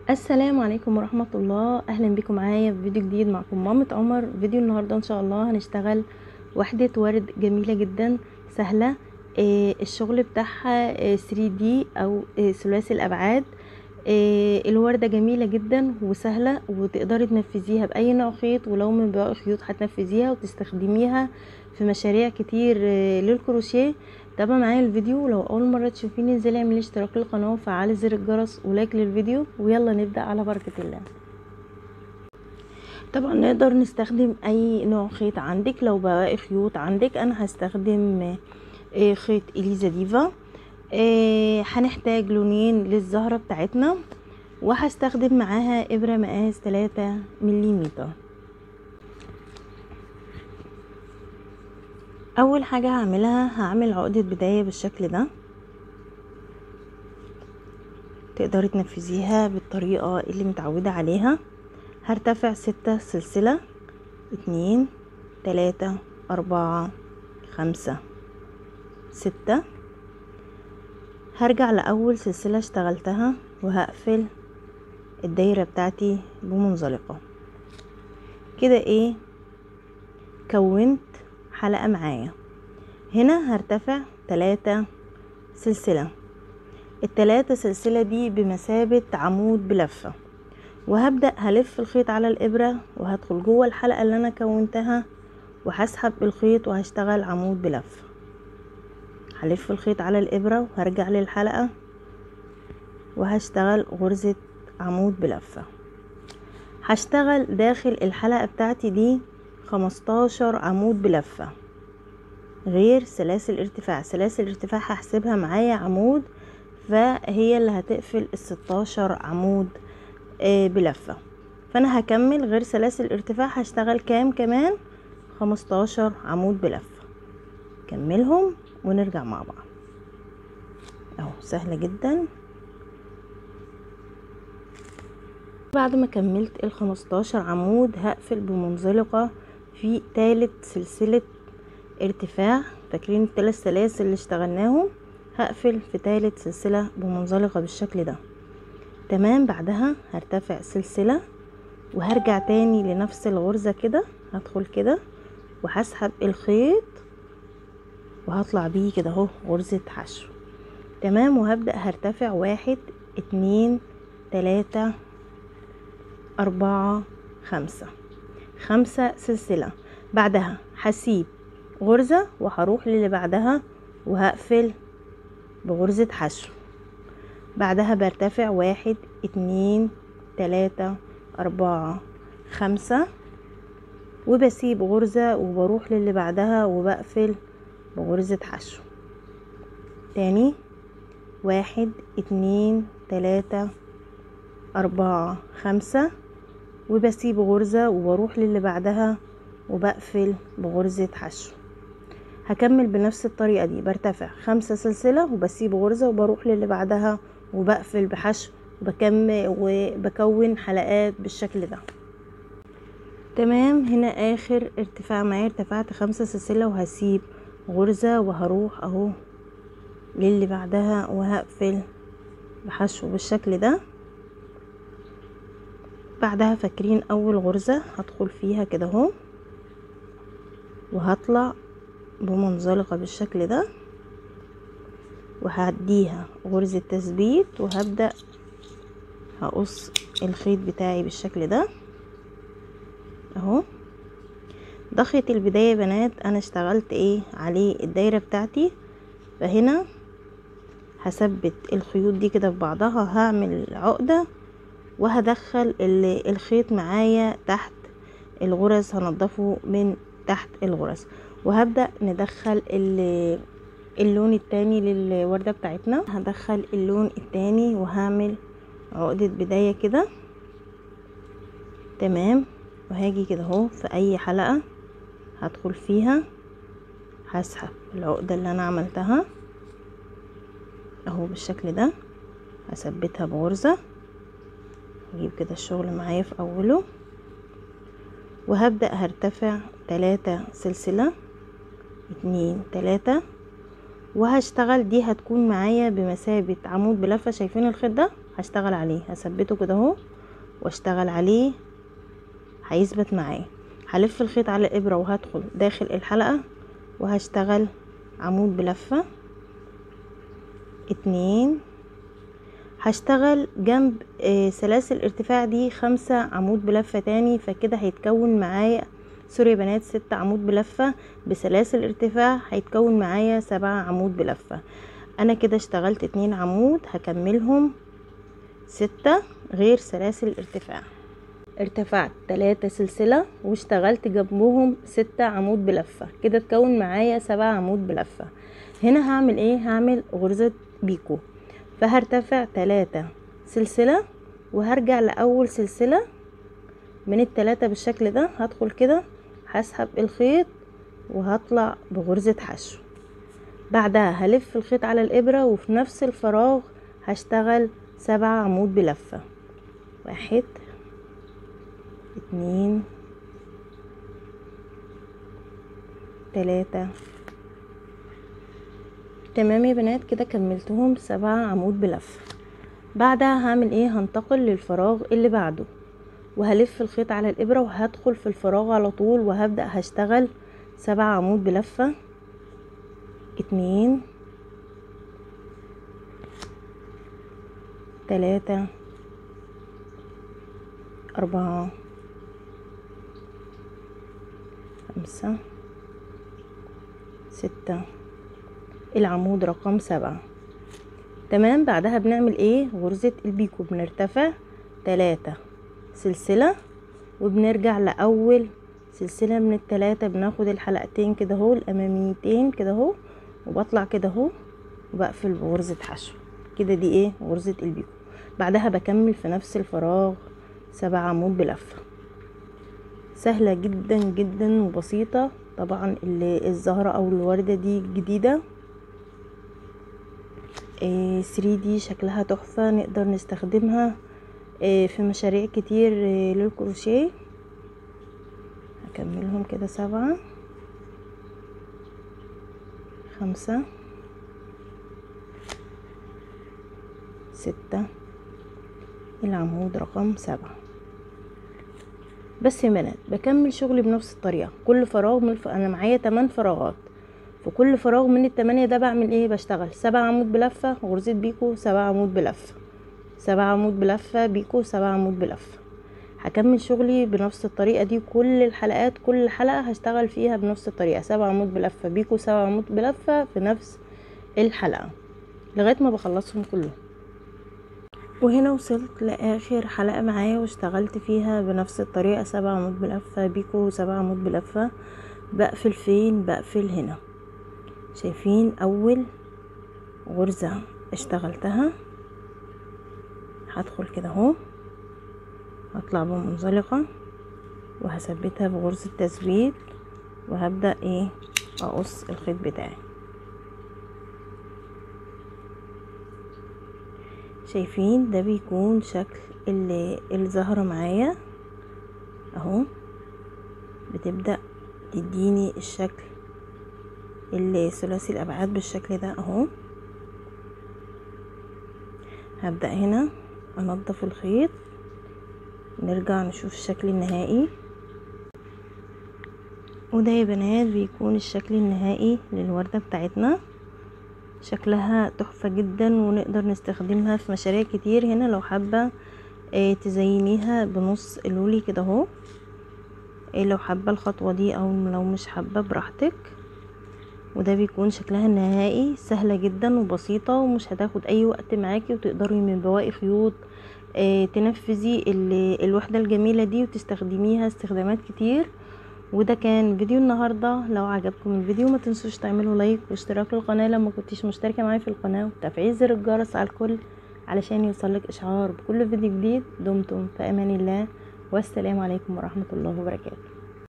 السلام عليكم ورحمة الله اهلا بكم معايا في فيديو جديد معكم مامة عمر فيديو النهاردة ان شاء الله هنشتغل وحدة ورد جميلة جدا سهلة آه الشغل بتاعها آه 3D او آه ثلاثي الابعاد آه الوردة جميلة جدا وسهلة وتقدري تنفذيها باي نوع خيط ولو من بواقي خيوط هتنفذيها وتستخدميها في مشاريع كتير آه للكروشيه تابع معايا الفيديو ولو اول مره تشوفيني انزلي اعملي اشتراك للقناه وفعلي زر الجرس ولايك للفيديو ويلا نبدا على بركه الله طبعا نقدر نستخدم اي نوع خيط عندك لو بواقي خيوط عندك انا هستخدم خيط اليزا ديفا هنحتاج لونين للزهره بتاعتنا وهستخدم معاها ابره مقاس 3 مليمتر اول حاجة هعملها هعمل عقدة بداية بالشكل ده تقدري تنفذيها بالطريقة اللي متعودة عليها هرتفع ستة سلسلة اتنين تلاتة اربعة خمسة ستة هرجع لأول سلسلة اشتغلتها وهقفل الدايرة بتاعتي بمنزلقة كده ايه كونت حلقة معايا هنا هرتفع تلاتة سلسلة التلاتة سلسلة دي بمثابة عمود بلفة وهبدأ هلف الخيط على الإبرة وهدخل جوه الحلقة اللي أنا كونتها وهسحب الخيط وهشتغل عمود بلفة هلف الخيط على الإبرة وهرجع للحلقة وهشتغل غرزة عمود بلفة هشتغل داخل الحلقة بتاعتي دي خمستاشر عمود بلفة غير سلاسل ارتفاع سلاسل ارتفاع هحسبها معايا عمود فهي اللي هتقفل الستاشر عمود بلفة فانا هكمل غير سلاسل ارتفاع هشتغل كام كمان خمستاشر عمود بلفة كملهم ونرجع مع بعض اهو سهلة جدا بعد ما كملت الخمستاشر عمود هقفل بمنزلقة في تالت سلسلة ارتفاع فاكرين التلات سلاسل اللي اشتغلناهم هقفل في تالت سلسلة بمنزلقة بالشكل ده تمام بعدها هرتفع سلسلة وهرجع تاني لنفس الغرزة كده هدخل كده وهسحب الخيط وهطلع بيه كده اهو غرزة حشو تمام وهبدأ هرتفع واحد اتنين تلاتة أربعة خمسة خمسة سلسلة بعدها هسيب غرزة وهروح للي بعدها وهقفل بغرزة حشو بعدها برتفع واحد اتنين تلاتة أربعة خمسة وبسيب غرزة وبروح للي بعدها وبقفل بغرزة حشو تاني واحد اتنين تلاتة أربعة خمسة وبسيب غرزة وبروح للي بعدها وبقفل بغرزة حشو هكمل بنفس الطريقة دي برتفع خمسة سلسلة وبسيب غرزة وبروح للي بعدها وبقفل بحشو وبكمل وبكون حلقات بالشكل ده تمام هنا اخر ارتفاع معايا ارتفعت خمسة سلسلة وهسيب غرزة وهروح اهو للي بعدها وهقفل بحشو بالشكل ده بعدها فاكرين اول غرزة هدخل فيها كده اهو وهطلع بمنزلقة بالشكل ده وهديها غرزة تثبيت وهبدأ هقص الخيط بتاعي بالشكل ده اهو ده خيط البداية بنات انا اشتغلت ايه عليه الدايرة بتاعتي فهنا هثبت الخيوط دي كده في بعضها هعمل عقدة وهدخل الخيط معايا تحت الغرز هنضفه من تحت الغرز وهبدأ ندخل اللون التاني للوردة بتاعتنا هدخل اللون التاني وهعمل عقدة بداية كده تمام وهاجي كده اهو في اي حلقة هدخل فيها هسحب العقدة اللي انا عملتها اهو بالشكل ده هثبتها بغرزة اجيب كده الشغل معايا في اوله وهبدأ هرتفع تلاتة سلسلة اتنين تلاتة وهشتغل دي هتكون معايا بمثابة عمود بلفة شايفين الخيط ده هشتغل عليه هثبته كده اهو واشتغل عليه هيثبت معايا هلف الخيط على الابره وهدخل داخل الحلقه وهشتغل عمود بلفه اتنين هشتغل جنب آه سلاسل ارتفاع دي خمسة عمود بلفة تاني فكده هيتكون معايا سوري يا بنات ست عمود بلفة بسلاسل ارتفاع هيتكون معايا سبعة عمود بلفة انا كده اشتغلت اتنين عمود هكملهم ستة غير سلاسل الارتفاع ارتفعت تلاتة سلسلة واشتغلت جنبهم ستة عمود بلفة كده تكون معايا سبعة عمود بلفة هنا هعمل ايه هعمل غرزة بيكو فهرتفع تلاتة سلسلة وهرجع لأول سلسلة من التلاتة بالشكل ده هدخل كده هسحب الخيط وهطلع بغرزة حشو بعدها هلف الخيط على الإبرة وفي نفس الفراغ هشتغل سبعة عمود بلفة واحد اتنين تلاتة تمام يا بنات كده كملتهم سبعة عمود بلفة بعدها هعمل ايه هنتقل للفراغ اللي بعده وهلف الخيط على الابرة وهدخل في الفراغ على طول وهبدأ هشتغل سبعة عمود بلفة اتنين تلاتة أربعة خمسة ستة العمود رقم سبعة تمام بعدها بنعمل ايه غرزة البيكو بنرتفع تلاتة سلسلة وبنرجع لأول سلسلة من التلاتة بناخد الحلقتين كده اهو الأماميتين كده اهو وبطلع كده اهو وبقفل بغرزة حشو كده دي ايه غرزة البيكو بعدها بكمل في نفس الفراغ سبع عمود بلفة سهلة جدا جدا وبسيطة طبعا اللي الزهرة او الوردة دي جديدة إيه 3 دي شكلها تحفة نقدر نستخدمها إيه في مشاريع كتير إيه للكروشيه هكملهم كده سبعة خمسة ستة العمود رقم سبعة بس يا بنات بكمل شغلي بنفس الطريقة كل فراغ من الف... انا معايا 8 فراغات في كل فراغ من التمانية ده بعمل ايه بشتغل سبع عمود بلفة غرزة بيكو سبع عمود بلفة سبع عمود بلفة بيكو سبع عمود بلفة هكمل شغلي بنفس الطريقة دي كل الحلقات كل حلقة هشتغل فيها بنفس الطريقة سبع عمود بلفة بيكو سبع عمود بلفة في نفس الحلقة لغاية ما بخلصهم كلهم وهنا وصلت لاخر حلقة معايا واشتغلت فيها بنفس الطريقة سبع عمود بلفة بيكو سبع عمود بلفة بقفل فين بقفل هنا شايفين اول غرزة اشتغلتها هدخل كده اهو هطلع بمنزلقة وهثبتها بغرزة تثبيت وهبدأ ايه اقص الخيط بتاعي شايفين ده بيكون شكل اللي الزهرة معايا اهو بتبدأ تديني الشكل اللي ثلاثي الابعاد بالشكل ده اهو هبدأ هنا انضف الخيط نرجع نشوف الشكل النهائي وده يا بنات بيكون الشكل النهائي للوردة بتاعتنا شكلها تحفة جدا ونقدر نستخدمها في مشاريع كتير هنا لو حابة اه تزينيها بنص لولي كده اهو اه لو حابة الخطوة دي او لو مش حابة براحتك وده بيكون شكلها النهائي سهلة جدا وبسيطة ومش هتاخد اي وقت معاكي وتقدري من بواقي خيوط اه تنفذي الوحدة الجميلة دي وتستخدميها استخدامات كتير وده كان فيديو النهاردة لو عجبكم الفيديو ما تنسوش تعملوا لايك واشتراك للقناة لما كنتيش مشتركة معايا في القناة وتفعيل زر الجرس على الكل علشان يوصلك اشعار بكل فيديو جديد دمتم في امان الله والسلام عليكم ورحمة الله وبركاته